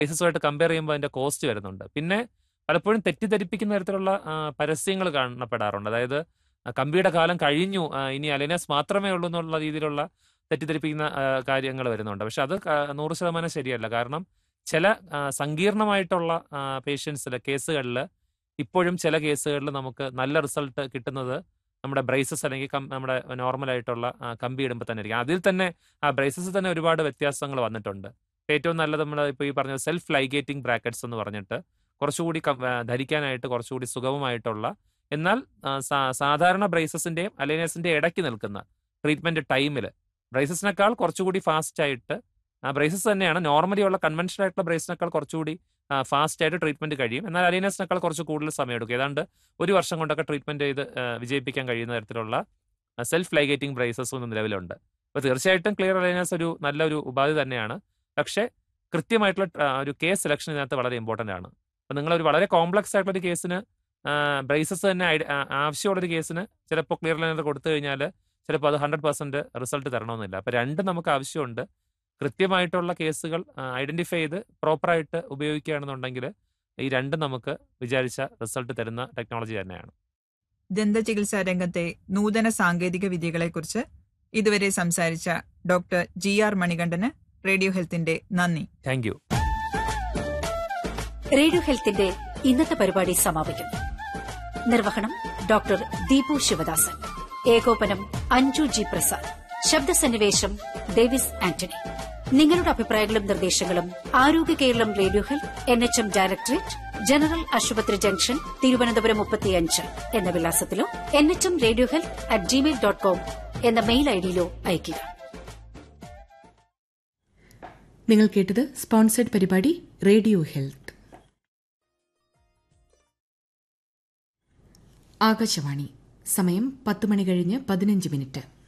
ബ്രേസസുമായിട്ട് compare ചെയ്യുമ്പോൾ അതിന്റെ cost വരുന്നുണ്ട് പിന്നെ പലപ്പോഴും തെറ്റിദ്ധരിപ്പിക്കുന്ന തരത്തിലുള്ള പരസ്യങ്ങൾ കാണപ്പെടാറുണ്ട് അതായത് ആ, കമ്പിയുടെ കാലം കഴിഞ്ഞു ആ, ഇനി അലൈനസ് മാത്രമേ ഉള്ളൂ എന്നുള്ള രീതിയിലുള്ള തെറ്റിദ്ധരിപ്പിക്കുന്ന കാര്യങ്ങൾ വരുന്നുണ്ട് പക്ഷെ അത് ക- നൂറ് ശതമാനം ശരിയല്ല കാരണം ചില ആ, സങ്കീർണമായിട്ടുള്ള പേഷ്യൻസിൽ കേസുകളിൽ ഇപ്പോഴും ചില കേസുകളിൽ നമുക്ക് നല്ല റിസൾട്ട് കിട്ടുന്നത് നമ്മുടെ ബ്രേസസ് അല്ലെങ്കിൽ കം- നമ്മുടെ നോർമൽ ആയിട്ടുള്ള ആ, കമ്പി ഇടുമ്പോൾ തന്നെ ആയിരിക്കും അതിൽ തന്നെ ആ ബ്രേസസ് തന്നെ ഒരുപാട് വ്യത്യാസങ്ങൾ വന്നിട്ടുണ്ട് ഇപ്പൊ ഏറ്റവും നല്ലത് നമ്മൾ ഇപ്പോൾ ഈ പറഞ്ഞ സെൽഫ് ലൈഗേറ്റിംഗ് ബ്രാക്കറ്റ്സ് എന്ന് പറഞ്ഞിട്ട് കുറച്ചുകൂടി കം- ആ, ധരിക്കാനായിട്ട് കുറച്ചുകൂടി സുഗമമായിട്ടുള്ള എന്നാൽ ആ, സാ- സാധാരണ ബ്രേസസിന്റെയും അലൈനേഴ്സിന്റെയും ഇടയ്ക്ക് നിൽക്കുന്ന ട്രീറ്റ്മെന്റ് ടൈമിൽ ബ്രേസസിനേക്കാൾ കുറച്ചുകൂടി ഫാസ്റ്റ് ആയിട്ട് ആ ബ്രേസസ് തന്നെയാണ് നോർമലി ഉള്ള കൺവെൻഷനൽ ആയിട്ടുള്ള ബ്രേസിനേക്കാൾ കുറച്ചുകൂടി ഫാസ്റ്റ് ആയിട്ട് ട്രീറ്റ്മെന്റ് കഴിയും എന്നാൽ അലൈനേഴ്സിനേക്കാൾ കുറച്ച് കൂടുതൽ സമയം എടുക്കും ഏതാണ്ട് ഒരു വർഷം കൊണ്ടൊക്കെ ട്രീറ്റ്മെന്റ് ചെയ്ത് ആ, വിജയിപ്പിക്കാൻ കഴിയുന്ന തരത്തിലുള്ള സെൽഫ് ലൈഗേറ്റിംഗ് ബ്രേസസും നിലവിലുണ്ട് അപ്പോൾ തീർച്ചയായിട്ടും ക്ലിയർ അലൈനേഴ്സ് ഒരു നല്ലൊരു ഉപാധി തന്നെയാണ് പക്ഷേ കൃത്യമായിട്ടുള്ള ആ, ഒരു കേസ് സെലക്ഷൻ ഇതിനകത്ത് വളരെ ഇമ്പോർട്ടന്റ് ആണ് അപ്പോൾ നിങ്ങൾ ഒരു വളരെ കോംപ്ലക്സ് ആയിട്ടുള്ള ഒരു കേസിന് ബ്രേസസ് തന്നെ ഐഡ- ആ, ആവശ്യമുള്ളൊരു കേസിന് ചിലപ്പോൾ ക്ലിയർ ലൈനർ കൊടുത്തു കഴിഞ്ഞാൽ ചിലപ്പോൾ അത് ഹൺഡ്രഡ് പെർസെന്റ് റിസൾട്ട് തരണമെന്നില്ല അപ്പോൾ രണ്ടും നമുക്ക് ആവശ്യമുണ്ട് കൃത്യമായിട്ടുള്ള കേസുകൾ ഐഡന്റിഫൈ ചെയ്ത് പ്രോപ്പറായിട്ട് ഉപയോഗിക്കുകയാണെന്നുണ്ടെങ്കിൽ ഈ രണ്ടും നമുക്ക് വിചാരിച്ച റിസൾട്ട് തരുന്ന ടെക്നോളജി തന്നെയാണ് ദന്തചികിത്സാ രംഗത്തെ നൂതന സാങ്കേതിക വിദ്യകളെക്കുറിച്ച് ഇതുവരെ സംസാരിച്ച ഡോക്ടർ ജി ആർ മണികണ്ഠന് റേഡിയോ ഹെൽത്തിന്റെ നന്ദി താങ്ക് യു റേഡിയോ ഹെൽത്തിന്റെ ഇന്നത്തെ പരിപാടി സമാപിക്കുന്നു നിർവഹണം ഡോക്ടർ ദീപു ശിവദാസൻ ഏകോപനം അഞ്ജു ജി പ്രസാദ് ശബ്ദസന്നിവേശം ഡേവിസ് ആന്റണി നിങ്ങളുടെ അഭിപ്രായങ്ങളും നിർദ്ദേശങ്ങളും Arogya Keralam radio health N H M directorate general ആശുപത്രി ജംഗ്ഷൻ തിരുവനന്തപുരം മുപ്പത്തിയഞ്ച് എന്ന വിലാസത്തിലോ N H M radio health at gmail dot com എന്ന മെയിൽ ഐഡിയിലോ അയയ്ക്കുക നിങ്ങൾ കേട്ടത് സ്പോൺസേഡ് പരിപാടി റേഡിയോ ഹെൽത്ത് ആകാശവാണി സമയം പത്ത് മണി കഴിഞ്ഞ് പതിനഞ്ച് മിനിറ്റ്